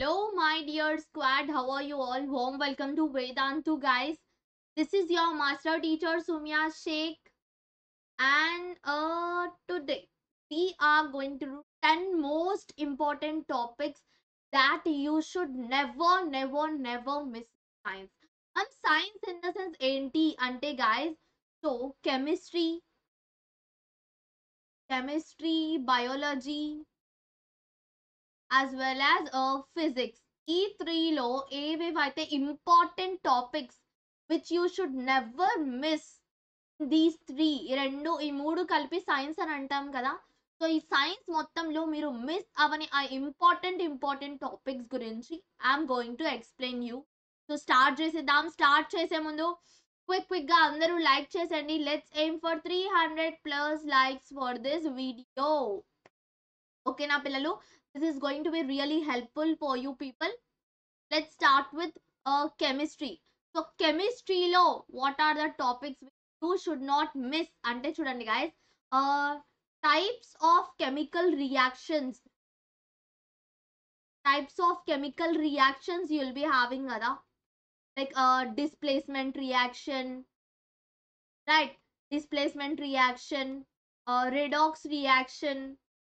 Hello, my dear squad. How are you all? Warm welcome to Vedantu, guys. This is your master teacher Sumya Sheikh, and uh, today we are going to do 10 most important topics that you should never, never, never miss in science. And science in the sense ఏంటి అంటే guys, so chemistry, chemistry, biology, as well as physics ఈ త్రీలో ఏవేవైతే important topics which you should never miss these three ఈ రెండు ఈ మూడు కలిపి సైన్స్ అని అంటాం కదా సో ఈ సైన్స్ మొత్తంలో మీరు మిస్ అవని ఆ ఇంపార్టెంట్ ఇంపార్టెంట్ టాపిక్స్ గురించి I'm going to explain you so start చేసేద్దాం స్టార్ట్ చేసే ముందు క్విక్ క్విక్ గా అందరూ లైక్ చేసండి let's aim for three hundred plus likes for this video ఓకేనా పిల్లలు this is going to be really helpful for you people let's start with uh, chemistry so chemistry లో what are the topics which you should not miss అంటే చూడండి guys uh, types of chemical reactions types of chemical reactions you'll be having కదా like uh, displacement reaction right displacement reaction uh, redox reaction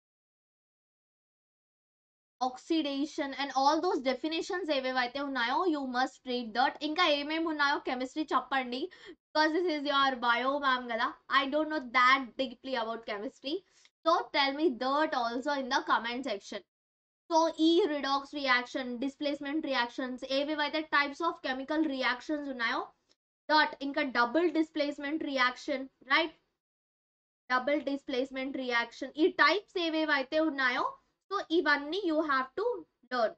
oxidation and all those definitions ఏవేవైతే ఉన్నాయో you must read that ఇంకా ఏమేమి ఉన్నాయో chemistry చెప్పండి because this is your bio ma'am కదా I don't know that deeply about chemistry so tell me that also in the comment section so ఈ redox reaction displacement reactions ఏవేవైతే types of chemical reactions ఉన్నాయో that ఇంకా double displacement reaction right double displacement reaction ఈ types ఏవేవైతే ఉన్నాయో so ఇవన్నీ you have to learn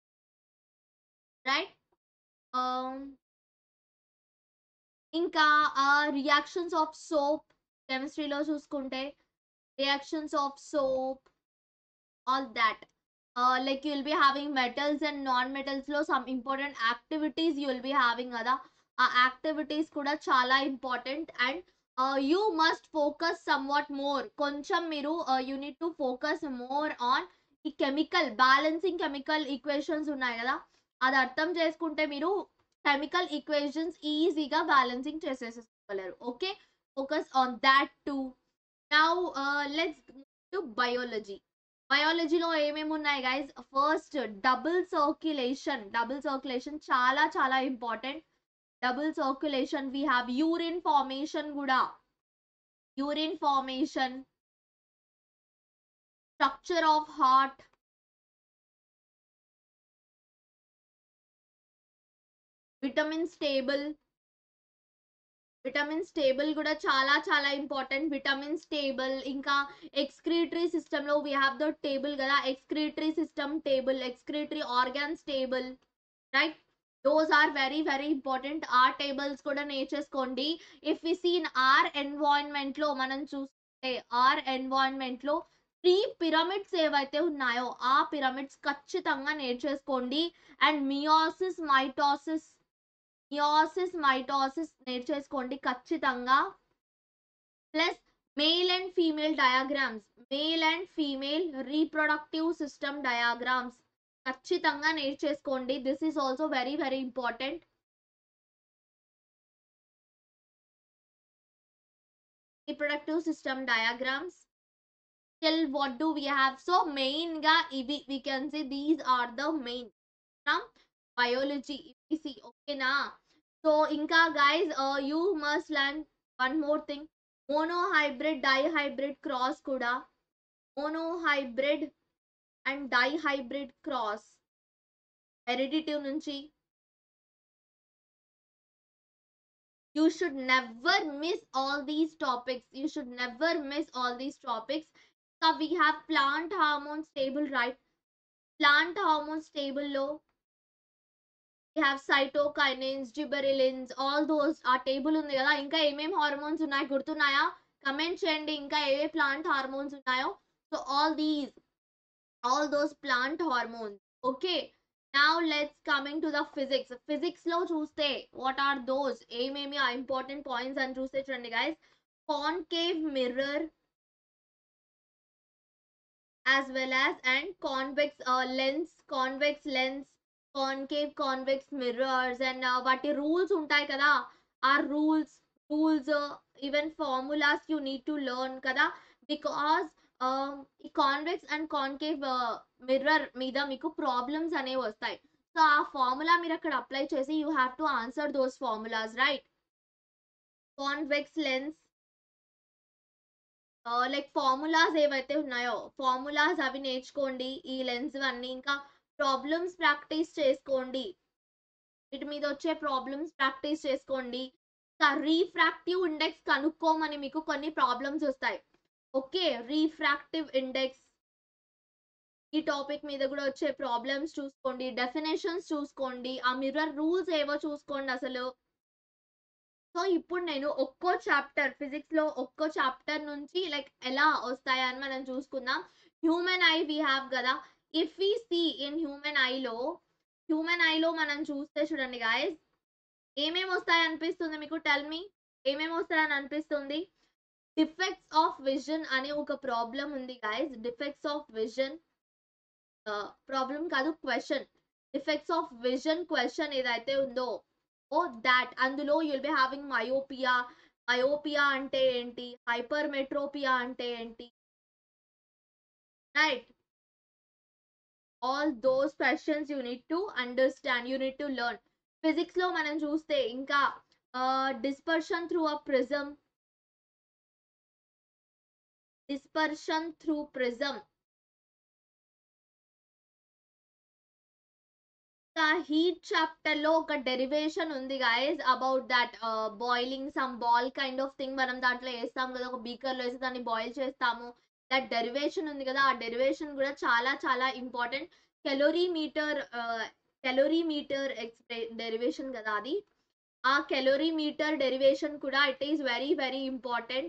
right ఇంకా reactions of soap కెమిస్ట్రీలో చూసుకుంటే reactions of soap all that like you will be having metals and non metals లో some important activities you will be having కదా ఆ activities కూడా చాలా important and you must focus somewhat more కొంచెం మీరు you need to focus more on ఈ chemical balancing chemical equations ఉన్నాయి కదా అది అర్థం చేసుకుంటే మీరు కెమికల్ ఈక్వేషన్స్ ఈజీగా బ్యాలెన్సింగ్ చేసేసుకోగలరు okay focus on that to now let's to biology బయాలజీలో ఏమేమి ఉన్నాయి guys first double circulation double circulation చాలా చాలా important double circulation we have urine formation కూడా urine formation structure of heart vitamin stable vitamin stable కూడా చాలా చాలా important vitamin stable ఇంకా ఎక్స్క్రీటరీ సిస్టమ్ లో వీ హ్యావ్ ద టేబుల్ కదా excretory system table excretory organ stable right those are very very important ఆ tables కూడా నేర్చేసుకోండి if we seen our environment లో మనం చూస్తే ఆర్ ఎన్వైరన్మెంట్ లో త్రీ పిరమిడ్స్ ఏవైతే ఉన్నాయో ఆ పిరమిడ్స్ ఖచ్చితంగా నేర్చేసుకోండి and meiosis mitosis meiosis mitosis నేర్చేసుకోండి ఖచ్చితంగా plus male and female diagrams male and female reproductive system diagrams ఖచ్చితంగా నేర్చేసుకోండి this is also very very important reproductive system diagrams still what do we have so main ga ivi we can say these are the main from biology if we see okay na so inka guys uh, you must learn one more thing monohybrid dihybrid cross kuda monohybrid and dihybrid cross hereditary నుంచి you should never miss all these topics you should never miss all these topics so we have plant hormones table right plant hormones table లో we have cytokinins gibberellins all those ఆ table ఉంది కదా ఇంకా ఏమేం hormones ఉన్నాయి గుర్తున్నాయా comment చేయండి ఇంకా ఏ ప్లాంట్ హార్మోన్స్ ఉన్నాయో so all these all those plant hormones okay now let's coming to the physics physics లో చూస్తే వాట్ ఆర్ దోస్ ఏమేమి ఆ ఇంపార్టెంట్ పాయింట్స్ అని చూస్తే చూడండి guys concave mirror as well as and convex uh, lens convex lens concave convex mirrors and వాటి rules ఉంటాయి కదా ఆ rules rules even formulas you need to learn కదా బికాస్ ఈ కాన్వెక్స్ అండ్ కాన్కేవ్ మిర్రర్ మీద మీకు ప్రాబ్లమ్స్ అనేవి వస్తాయి సో ఆ ఫార్ములా మీరు అక్కడ అప్లై చేసి you have to answer those formulas right convex lens like formulas ఏవైతే ఉన్నాయో ఫార్ములాస్ అవి నేర్చుకోండి ఈ లెన్స్ అన్ని ఇంకా ప్రాబ్లమ్స్ ప్రాక్టీస్ చేసుకోండి వీటి మీద వచ్చే ప్రాబ్లమ్స్ ప్రాక్టీస్ చేసుకోండి ఇంకా రీఫ్రాక్టివ్ ఇండెక్స్ కనుక్కోమని మీకు కొన్ని ప్రాబ్లమ్స్ వస్తాయి ఓకే రీఫ్రాక్టివ్ ఇండెక్స్ ఈ టాపిక్ మీద కూడా వచ్చే ప్రాబ్లమ్స్ చూసుకోండి డెఫినేషన్స్ చూసుకోండి ఆ మిర్రర్ రూల్స్ ఏవో చూసుకోండి అసలు సో ఇప్పుడు నేను ఒక్కో చాప్టర్ ఫిజిక్స్ లో ఒక్కో చాప్టర్ నుంచి లైక్ ఎలా వస్తాయని మనం చూసుకుందాం హ్యూమన్ ఐ వీ హ్యావ్ కదా if we see in human ఐలో హ్యూమన్ ఐలో మనం చూస్తే చూడండి గాయస్ ఏమేమి వస్తాయి అనిపిస్తుంది మీకు టెల్ మీ ఏమేమి వస్తాయని అనిపిస్తుంది డిఫెక్ట్స్ ఆఫ్ విజన్ అనే ఒక ప్రాబ్లం ఉంది guys defects of vision problem కాదు question defects of vision question ఏదైతే ఉందో ఓ దాట్ అందులో you'll be having myopia myopia అంటే ఏంటి హైపర్ మెట్రోపియా అంటే ఏంటి right all those questions you need to understand you need to learn physics లో మనం చూస్తే ఇంకా dispersion through a prism dispersion through prism heat chapter లో ఒక డెరివేషన్ ఉంది guys about that boiling some ball kind of thing మనం దాంట్లో వేస్తాం కదా ఒక బీకర్ లో వేసి దాన్ని బాయిల్ చేస్తాము దట్ డెరివేషన్ ఉంది కదా ఆ డెరివేషన్ కూడా చాలా చాలా important calorimeter calorimeter ఎక్స్ప్రె డెరివేషన్ కదా అది ఆ కెలోరీ మీటర్ డెరివేషన్ కూడా it is very very important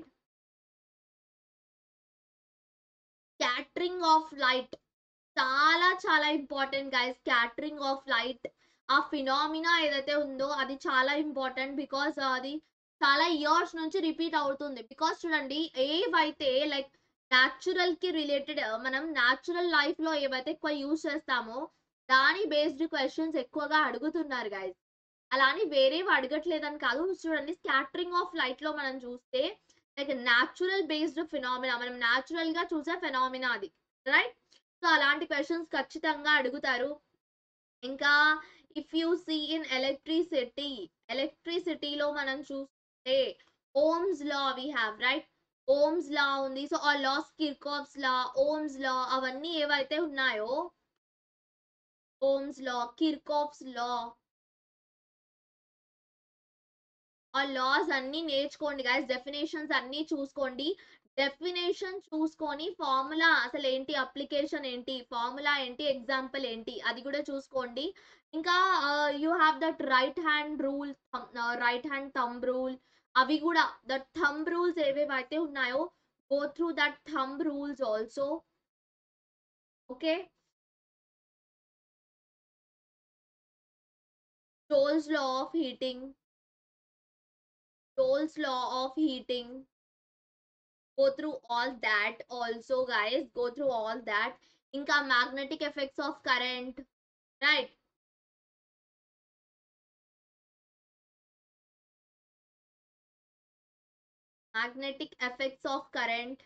scattering of light చాలా చాలా important guys scattering of light ఆ ఫినామినా ఏదైతే ఉందో అది చాలా ఇంపార్టెంట్ బికాస్ అది చాలా ఇయర్స్ నుంచి రిపీట్ అవుతుంది బికాస్ చూడండి ఏవైతే లైక్ న్యాచురల్ కి రిలేటెడ్ మనం న్యాచురల్ లైఫ్ లో ఏవైతే ఎక్కువ యూజ్ చేస్తామో దాని బేస్డ్ క్వశ్చన్స్ ఎక్కువగా అడుగుతున్నారు గైస్ అలా అని వేరేవి అడగట్లేదని కాదు చూడండి స్కాటరింగ్ ఆఫ్ లైట్ లో మనం చూస్తే లైక్ న్యాచురల్ బేస్డ్ ఫినామినా మనం న్యాచురల్ గా చూసే ఫినామినా అది రైట్ సో అలాంటి క్వశ్చన్స్ ఖచ్చితంగా అడుగుతారు ఇంకా if you see in electricity ఎలక్ట్రిసిటీలో మనం చూస్తే Ohm's law we have right Ohm's law ఉంది సో ఆ లాస్ కిర్కాఫ్స్ లా ఓమ్స్ లా అవన్నీ ఏవైతే ఉన్నాయో ఓమ్స్ లా కిర్కాఫ్స్ లా ఆ లాస్ అన్ని నేర్చుకోండి గైస్ డెఫినేషన్స్ అన్ని చూసుకోండి డెఫినేషన్ చూసుకొని ఫార్ములా అసలు ఏంటి అప్లికేషన్ ఏంటి ఫార్ములా ఏంటి ఎగ్జాంపుల్ ఏంటి అది కూడా చూసుకోండి ఇంకా you have that right hand rule right hand thumb rule అవి కూడా దట్ థంబ్ రూల్స్ ఏవేవైతే ఉన్నాయో go through that thumb rules also okay Joul's law of heating Joul's law of heating go through all that also guys go through all that ఇంకా magnetic effects of current right magnetic effects of current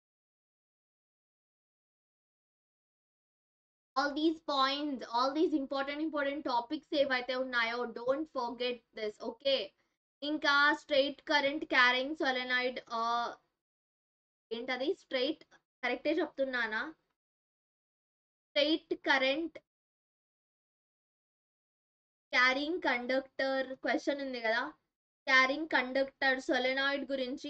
all these points all these important important topics ఏవైతే ఉన్నాయో don't forget this okay ఇంకా straight current carrying solenoid ఏంటది straight కరెక్టే చెప్తున్నానా straight current carrying conductor question ఉంది కదా carrying conductor solenoid గురించి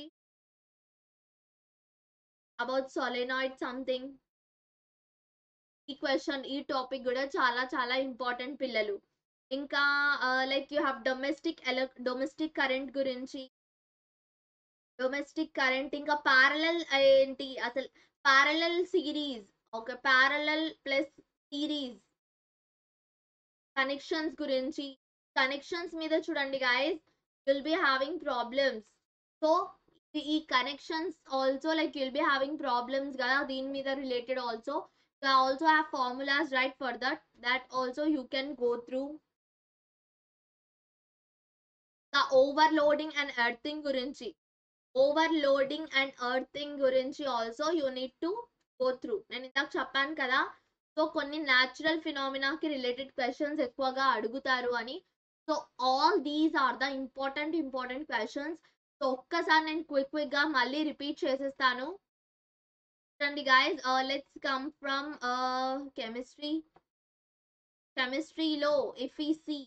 about solenoid something ఈ క్వశ్చన్ ఈ టాపిక్ కూడా చాలా చాలా ఇంపార్టెంట్ పిల్లలు ఇంకా లైక్ యూ హ్యావ్ డొమెస్టిక్ ఎల డొమెస్టిక్ కరెంట్ గురించి డొమెస్టిక్ కరెంట్ ఇంకా ప్యారలల్ ఏంటి అసలు parallel series okay parallel plus series connections గురించి కనెక్షన్స్ మీద చూడండి guys will be having problems so ఈ connections also like will be having problems కదా దీని మీద related also You also have formulas right for that. That also you can go through. The overloading and earthing గురించి overloading and earthing గురించి also you need to go through నేను ఇందాక చెప్పాను కదా so కొన్ని న్యాచురల్ ఫినామినాకి రిలేటెడ్ క్వశ్చన్స్ ఎక్కువగా అడుగుతారు అని so all these are the important important questions so ఒక్కసారి నేను క్విక్ క్విక్ గా మళ్ళీ రిపీట్ చేసేస్తాను చూడండి guys let's come from chemistry కెమిస్ట్రీలో if we see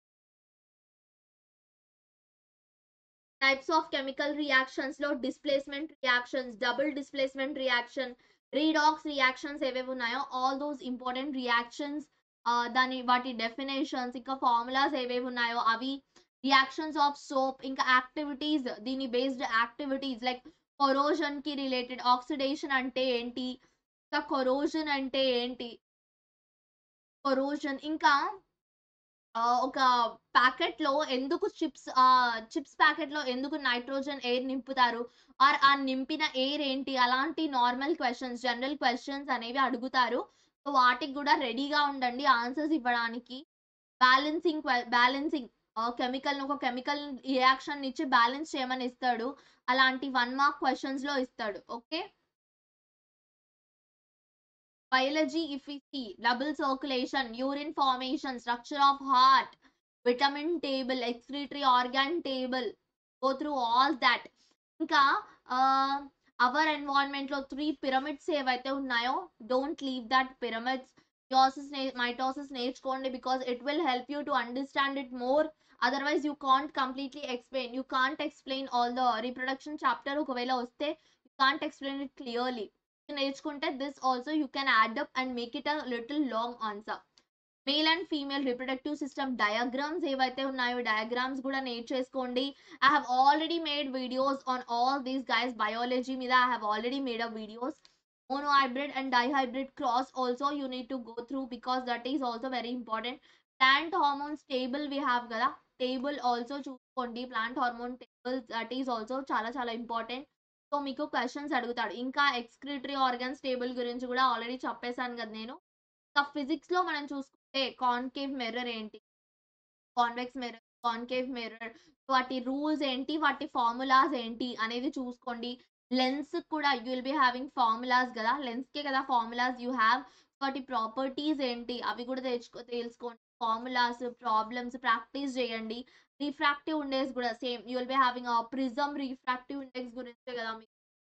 types of chemical reactions లో displacement reactions double displacement reaction redox reactions ఏవేవి ఉన్నాయో ఆల్ దోస్ ఇంపార్టెంట్ రియాక్షన్స్ దాని వాటి డెఫినేషన్స్ ఇంకా ఫార్ములాస్ ఏవేవి ఉన్నాయో అవి రియాక్షన్స్ ఆఫ్ సోప్ ఇంకా యాక్టివిటీస్ దీని బేస్డ్ యాక్టివిటీస్ లైక్ కొరోజన్ కి రిలేటెడ్ ఆక్సిడేషన్ అంటే ఏంటి ఇంకా కొరోజన్ అంటే ఏంటి కొరోజన్ ఇంకా ఆ, ఒక ప్యాకెట్ లో ఎందుకు చిప్స్ ఆ చిప్స్ ప్యాకెట్ లో ఎందుకు నైట్రోజన్ ఎయిర్ నింపుతారు ఆర్ ఆ నింపిన ఎయిర్ ఏంటి అలాంటి నార్మల్ క్వశ్చన్స్ జనరల్ క్వశ్చన్స్ అనేవి అడుగుతారు సో వాటికి కూడా రెడీగా ఉండండి ఆన్సర్స్ ఇవ్వడానికి బ్యాలెన్సింగ్ బ్యాలెన్సింగ్ కెమికల్ ఒక కెమికల్ రియాక్షన్ ఇచ్చి బ్యాలెన్స్ చేయమని ఇస్తాడు అలాంటి వన్ మార్క్ క్వశ్చన్స్ లో ఇస్తాడు okay biology if we see double circulation urine formation structure of heart vitamin table excretory organ table go through all that ఇంకా our environment లో three pyramids ఏవైతే ఉన్నాయో don't leave that pyramids meiosis mitosis నేర్చుకోండి because it will help you to understand it more otherwise you can't completely explain you can't explain all the reproduction chapter ఒకవేళ వస్తే you can't explain it clearly నేర్చుకుంటే this also you can add up and make it a little long answer male and female reproductive system diagrams ఏవైతే ఉన్నాయో diagrams కూడా నేర్చేసుకోండి I have already made videos on all these guys biology మీద I have already made a videos mono hybrid and dihybrid cross also you need to go through because that is also very important plant hormones table we have కదా table also చూసుకోండి plant hormone table that is also చాలా చాలా important so మీకు questions అడుగుతాడు ఇంకా excretory organs table గురించి కూడా already చెప్పేశాను కదా నేను ఇంకా ఫిజిక్స్ లో మనం చూసుకుంటే కాన్కేవ్ మిర్రర్ ఏంటి కాన్వెక్స్ మిర్రర్ కాన్కేవ్ మిర్రర్ వాటి రూల్స్ ఏంటి వాటి ఫార్ములాస్ ఏంటి అనేది చూసుకోండి లెన్స్ కూడా you will be having formulas కదా లెన్స్ కే కదా ఫార్ములాస్ యూ హ్యావ్ వాటి ప్రాపర్టీస్ ఏంటి అవి కూడా తెలుసుకో తెలుసుకోండి ఫార్ములాస్ ప్రాబ్లమ్స్ ప్రాక్టీస్ చేయండి రిఫ్రాక్టివ్ ఇండెక్స్ కూడా same you will be having prism refractive index గురించే కదా మీకు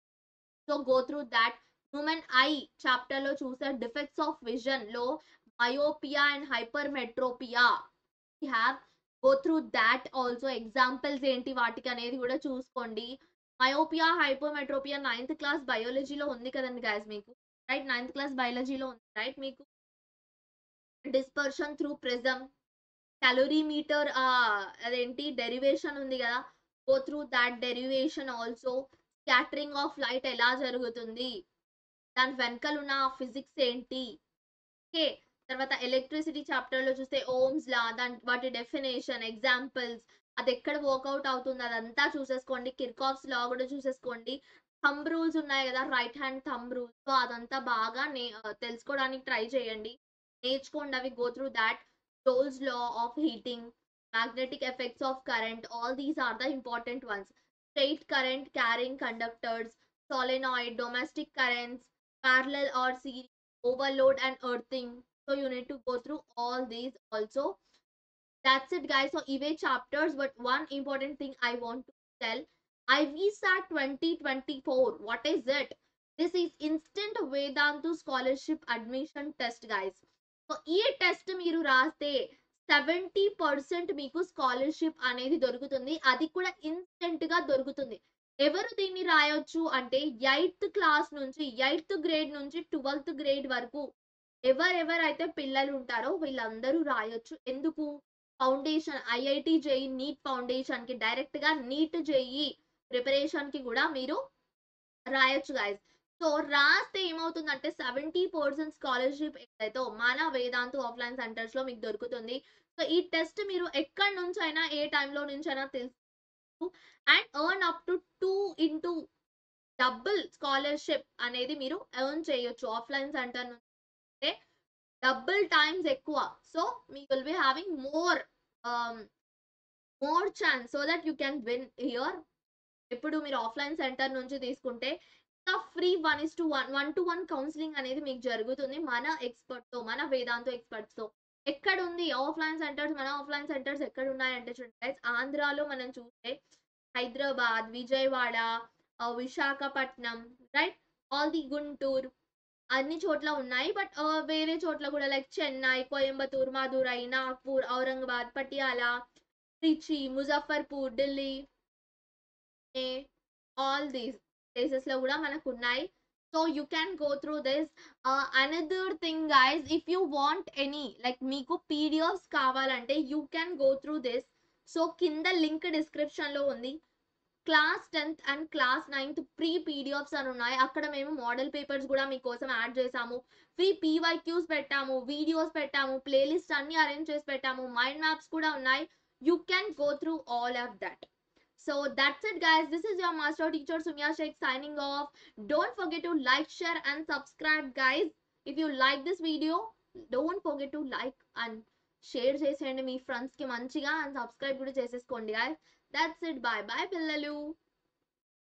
so go through that human eye chapter లో చూసే డిఫెక్ట్స్ ఆఫ్ విజన్ లో myopia and hypermetropia have go through that also examples ఏంటి వాటికి అనేది కూడా చూసుకోండి మయోపియా హైపోమెట్రోపియా నైన్త్ క్లాస్ బయాలజీలో ఉంది కదండి గాయస్ మీకు రైట్ నైన్త్ క్లాస్ బయాలజీలో ఉంది రైట్ మీకు డిస్పర్షన్ త్రూ ప్రిజమ్ క్యాలోరీమీటర్ అదేంటి డెరివేషన్ ఉంది కదా go through that derivation also scattering of light ఎలా జరుగుతుంది దాని వెనకాల ఉన్న ఫిజిక్స్ ఏంటి ఓకే తర్వాత ఎలక్ట్రిసిటీ చాప్టర్ లో చూస్తే ఓమ్స్ లా దాని వాటి డెఫినేషన్ ఎగ్జాంపుల్స్ అది ఎక్కడ వర్కౌట్ అవుతుంది అదంతా చూసేసుకోండి కిర్కాఫ్స్ లా కూడా చూసేసుకోండి థంబ్ రూల్స్ ఉన్నాయి కదా right hand thumb rules so అదంతా బాగా నే తెలుసుకోవడానికి ట్రై చేయండి నేర్చుకోండి అవి go through that Joule's law of heating magnetic effects of current all these are the important ones straight current carrying conductors solenoid domestic currents parallel or series overload and earthing so you need to go through all these also that's it guys so ive chapters but one important thing i want to tell ivsat 2024 what is it this is instant vedantu scholarship admission test guys so ఈ test మీరు రాస్తే seventy percent మీకు scholarship అనేది దొరుకుతుంది అది కూడా instant గా దొరుకుతుంది ఎవరు దీన్ని రాయొచ్చు అంటే ఎయిత్ క్లాస్ నుంచి ఎయిత్ గ్రేడ్ నుంచి ట్వెల్త్ గ్రేడ్ వరకు ఎవరెవరైతే పిల్లలు ఉంటారో వీళ్ళందరూ రాయొచ్చు ఎందుకు foundation IIT JEE NEET foundation కి డైరెక్ట్ గా నీట్ జేఈ ప్రిపరేషన్ కి కూడా మీరు రాయొచ్చు గైస్ సో రాస్తే ఏమవుతుందంటే సెవెంటీ పర్సెంట్ స్కాలర్షిప్ ఏదైతే మన వేదాంతు ఆఫ్లైన్ సెంటర్స్ లో మీకు దొరుకుతుంది సో ఈ టెస్ట్ మీరు ఎక్కడి నుంచి అయినా ఏ టైంలో నుంచి అయినా తెలుసు and earn up to two into double scholarship అనేది మీరు ఎర్న్ చేయొచ్చు ఆఫ్లైన్ సెంటర్ నుంచి కంటే డబుల్ టైమ్స్ ఎక్కువ సో మీ will be having more more chance so that you can win here ఇప్పుడు మీరు ఆఫ్లైన్ సెంటర్ నుంచి తీసుకుంటే ఇంకా free one is to one one to one counselling అనేది మీకు జరుగుతుంది మన expert తో మన వేదాంతో experts తో ఎక్కడ ఉంది ఆఫ్లైన్ సెంటర్స్ మన ఆఫ్లైన్ సెంటర్స్ ఎక్కడ ఉన్నాయంటే చూడండి guys, ఆంధ్రాలో మనం చూస్తే హైదరాబాద్ విజయవాడ ఆ, Visakhapatnam right all the Guntur అన్ని చోట్ల ఉన్నాయి బట్ వేరే చోట్ల కూడా like Chennai Coimbatore Madurai Nagpur Aurangabad Patiala Trichy Muzaffarpur Delhi all these places లో కూడా మనకు ఉన్నాయి so you can go through this another thing guys if you want any like మీకు పీడిఎఫ్స్ కావాలంటే you can go through this so కింద లింక్ డిస్క్రిప్షన్ లో ఉంది class tenth and class ninth free PDFs అని ఉన్నాయి అక్కడ మేము మోడల్ పేపర్స్ కూడా మీకోసం యాడ్ చేసాము ఫ్రీ పీవైక్యూస్ పెట్టాము వీడియోస్ పెట్టాము ప్లేలిస్ట్ అన్ని అరేంజ్ చేసి పెట్టాము మైండ్ మ్యాప్స్ కూడా ఉన్నాయి you can go through all of that So that's it guys. This is your master teacher Sumya Sheikh signing off. Don't forget to like, share and subscribe guys. If you like this video, don't forget to like and share చేసేయండి మీ ఫ్రెండ్స్కి మంచిగా and subscribe కూడా చేసేసుకోండి guys. That's it. Bye bye పిల్లలు